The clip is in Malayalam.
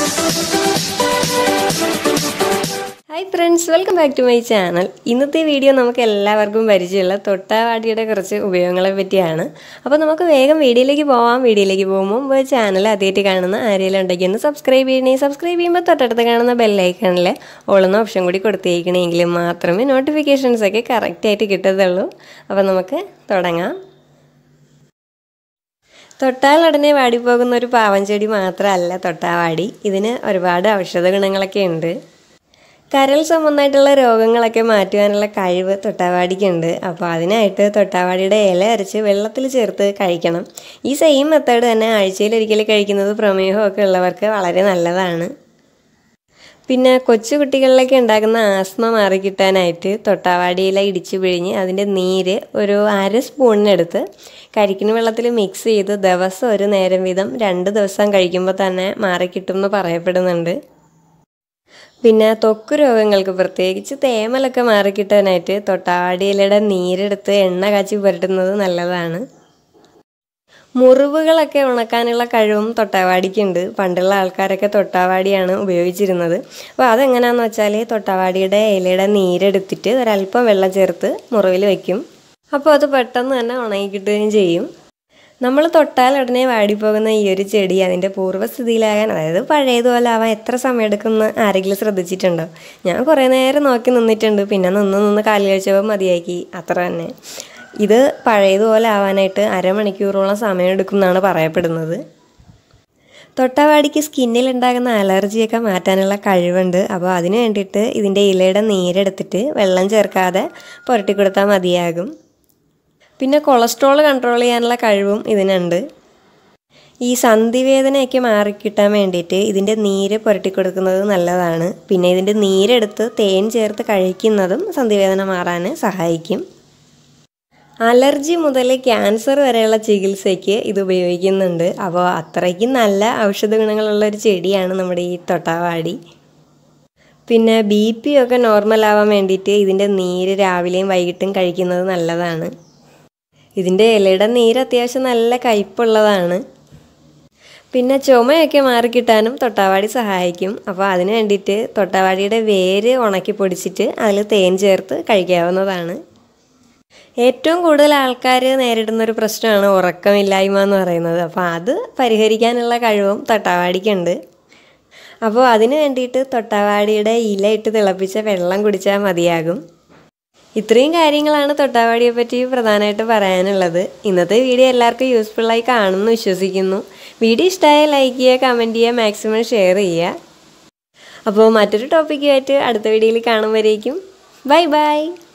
hi friends welcome back to my channel ഇന്നത്തെ വീഡിയോ നമുക്ക് എല്ലാവർക്കും പരിചയമുള്ള തൊട്ടാവാടിയുടെ കുറച്ച് ഉപയോഗങ്ങളെ പറ്റിയാണ് അപ്പോൾ നമുക്ക് വേഗം വീഡിയോയിലേക്ക് പോവാം വീഡിയോയിലേക്ക് പോകുമ്പോൾ ചാനൽ ആദ്യമായിട്ട് കാണുന്ന ആരെങ്കിലും ഉണ്ടെങ്കിൽ ഒന്ന് സബ്സ്ക്രൈബ് ചെയ്യണേ സബ്സ്ക്രൈബ് ചെയ്യുമ്പോൾ തൊട്ടടുത്ത് കാണുന്ന ബെല്ലൈക്കണിൽ ഓളുന്ന ഓപ്ഷൻ കൂടി കൊടുത്തേക്കണമെങ്കിൽ മാത്രമേ നോട്ടിഫിക്കേഷൻസ് ഒക്കെ കറക്റ്റായിട്ട് കിട്ടത്തുള്ളൂ അപ്പോൾ നമുക്ക് തുടങ്ങാം തൊട്ടാൽ ഉടനെ വാടിപ്പോകുന്ന ഒരു പാവൻ ചെടി മാത്രമല്ല തൊട്ടാവാടി ഇതിന് ഒരുപാട് ഔഷധ ഗുണങ്ങളൊക്കെ ഉണ്ട് കരൾ സംബന്ധമായിട്ടുള്ള രോഗങ്ങളൊക്കെ മാറ്റുവാനുള്ള കഴിവ് തൊട്ടാവാടിക്കുണ്ട് അപ്പോൾ അതിനായിട്ട് തൊട്ടാവാടിയുടെ ഇല അരച്ച് വെള്ളത്തിൽ ചേർത്ത് കഴിക്കണം ഈ സെയിം മെത്തേഡ് തന്നെ ആഴ്ചയിൽ ഒരിക്കൽ കഴിക്കുന്നത് പ്രമേഹമൊക്കെ ഉള്ളവർക്ക് വളരെ നല്ലതാണ് പിന്നെ കൊച്ചു കുട്ടികളിലൊക്കെ ഉണ്ടാകുന്ന ആസ്മ മാറിക്കിട്ടാനായിട്ട് തൊട്ടാവാടിയില ഇടിച്ചു പിഴിഞ്ഞ് അതിൻ്റെ നീര് ഒരു അര സ്പൂണിനെടുത്ത് കരിക്കിന് വെള്ളത്തിൽ മിക്സ് ചെയ്ത് ദിവസം ഒരു നേരം വീതം രണ്ട് ദിവസം കഴിക്കുമ്പോൾ തന്നെ മാറിക്കിട്ടും എന്ന് പറയപ്പെടുന്നുണ്ട് പിന്നെ ത്വക്ക് രോഗങ്ങൾക്ക് പ്രത്യേകിച്ച് തേമലൊക്കെ മാറിക്കിട്ടാനായിട്ട് തൊട്ടാവാടിയിലയുടെ നീരെടുത്ത് എണ്ണ കാച്ചി പുരട്ടുന്നത് നല്ലതാണ് മുറിവുകളൊക്കെ ഉണക്കാനുള്ള കഴിവും തൊട്ടാവാടിക്കുണ്ട് പണ്ടുള്ള ആൾക്കാരൊക്കെ തൊട്ടാവാടിയാണ് ഉപയോഗിച്ചിരുന്നത് അപ്പോൾ അതെങ്ങനെയാണെന്ന് വെച്ചാൽ തൊട്ടാവാടിയുടെ ഇലയുടെ നീരെടുത്തിട്ട് ഒരല്പം വെള്ളം ചേർത്ത് മുറിവിൽ വയ്ക്കും അപ്പോൾ അത് പെട്ടെന്ന് തന്നെ ഉണങ്ങി കിട്ടുകയും ചെയ്യും നമ്മൾ തൊട്ടാൽ ഉടനെ വാടിപ്പോകുന്ന ഈ ഒരു ചെടി അതിൻ്റെ പൂർവ്വസ്ഥിതിയിലാകാൻ അതായത് പഴയതുപോലെ ആവാൻ എത്ര സമയം എടുക്കുമെന്ന് ആരെങ്കിലും ശ്രദ്ധിച്ചിട്ടുണ്ടോ ഞാൻ കുറേ നേരം നോക്കി നിന്നിട്ടുണ്ട് പിന്നെ നിന്ന് നിന്ന് കാലി കഴിച്ചപ്പോൾ മതിയാക്കി അത്ര തന്നെ ഇത് പഴയതുപോലെ ആവാനായിട്ട് അരമണിക്കൂറോളം സമയമെടുക്കും എന്നാണ് പറയപ്പെടുന്നത് തൊട്ടവാടിക്ക് സ്കിന്നിൽ ഉണ്ടാകുന്ന അലർജിയൊക്കെ മാറ്റാനുള്ള കഴിവുണ്ട് അപ്പോൾ അതിന് വേണ്ടിയിട്ട് ഇതിൻ്റെ ഇലയുടെ നീരെടുത്തിട്ട് വെള്ളം ചേർക്കാതെ പുരട്ടി കൊടുത്താൽ മതിയാകും പിന്നെ കൊളസ്ട്രോൾ കൺട്രോൾ ചെയ്യാനുള്ള കഴിവും ഇതിനുണ്ട് ഈ സന്ധിവേദനയൊക്കെ മാറിക്കിട്ടാൻ വേണ്ടിയിട്ട് ഇതിൻ്റെ നീര് പുരട്ടി കൊടുക്കുന്നത് നല്ലതാണ് പിന്നെ ഇതിൻ്റെ നീരെടുത്ത് തേൻ ചേർത്ത് കഴിക്കുന്നതും സന്ധിവേദന മാറാൻ സഹായിക്കും അലർജി മുതൽ ക്യാൻസർ വരെയുള്ള ചികിത്സയ്ക്ക് ഇത് ഉപയോഗിക്കുന്നുണ്ട് അപ്പോൾ അത്രയ്ക്കും നല്ല ഔഷധ ഗുണങ്ങളുള്ള ഒരു ചെടിയാണ് നമ്മുടെ ഈ തൊട്ടാവാടി പിന്നെ ബി പി ഒക്കെ നോർമൽ ആവാൻ വേണ്ടിയിട്ട് ഇതിൻ്റെ നീര് രാവിലെയും വൈകിട്ടും കഴിക്കുന്നത് നല്ലതാണ് ഇതിൻ്റെ ഇലയുടെ നീര് അത്യാവശ്യം നല്ല കയ്പുള്ളതാണ് പിന്നെ ചുമയൊക്കെ മാറിക്കിട്ടാനും തൊട്ടാവാടി സഹായിക്കും അപ്പോൾ അതിന് വേണ്ടിയിട്ട് തൊട്ടാവാടിയുടെ വേര് ഉണക്കി പൊടിച്ചിട്ട് അതിൽ തേൻ ചേർത്ത് കഴിക്കാവുന്നതാണ് ഏറ്റവും കൂടുതൽ ആൾക്കാർ നേരിടുന്ന ഒരു പ്രശ്നമാണ് ഉറക്കമില്ലായ്മ എന്ന് പറയുന്നത് അപ്പോൾ അത് പരിഹരിക്കാനുള്ള കഴിവും തൊട്ടാവാടിക്കുണ്ട് അപ്പോൾ അതിന് വേണ്ടിയിട്ട് തൊട്ടാവാടിയുടെ ഇല ഇട്ട് തിളപ്പിച്ച വെള്ളം കുടിച്ചാൽ മതിയാകും ഇത്രയും കാര്യങ്ങളാണ് തൊട്ടാവാടിയെ പറ്റി പ്രധാനമായിട്ട് പറയാനുള്ളത് ഇന്നത്തെ വീഡിയോ എല്ലാവർക്കും യൂസ്ഫുള്ളായി കാണുമെന്ന് വിശ്വസിക്കുന്നു വീഡിയോ ഇഷ്ടമായ ലൈക്ക് ചെയ്യുക കമൻറ്റ് ചെയ്യുക മാക്സിമം ഷെയർ ചെയ്യുക അപ്പോൾ മറ്റൊരു ടോപ്പിക്കുമായിട്ട് അടുത്ത വീഡിയോയിൽ കാണുമ്പോഴേക്കും ബൈ ബൈ